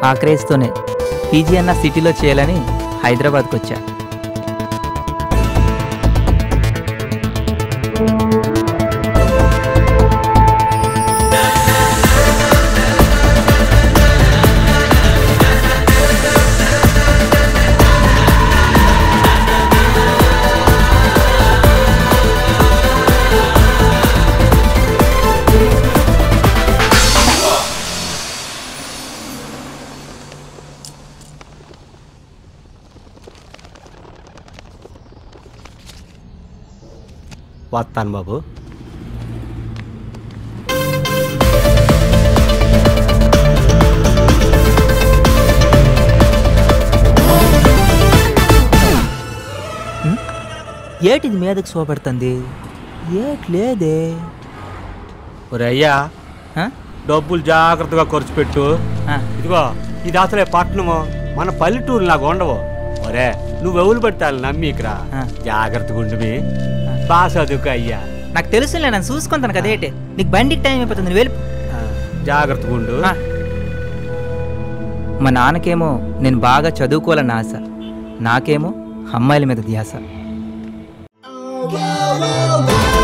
ఆ క్రేజ్తోనే పీజీ అన్న సిటీలో చేయాలని హైదరాబాద్కి వచ్చా వస్తాను బాబు ఏటిది మీదకి సోపెడుతుంది ఏట్ లేదే ఒరే అయ్యా ఆ? డబ్బులు జాగ్రత్తగా ఖర్చు పెట్టు ఆ, ఇదిగో ఇది అసలే పట్టణము మన పల్లెటూరు నాకు ఉండవు ఒరే నువ్వు ఎవరు పెట్టాలి నమ్మీకరా ఆ. జాగ్రత్తగా ఉండుమి బాగా చదువుకో అయ్యా నాకు తెలుసులే నన్ను చూసుకుంటాను కదా ఏంటి నీకు బండికి టైం అయిపోతుంది నువ్వు వెళ్ళి ఆ, జాగ్రత్తగా ఉండు ఆ. మా నాన్నకేమో నేను బాగా చదువుకోవాలని ఆశ నాకేమో అమ్మాయిల మీద ధ్యాస go, go, go.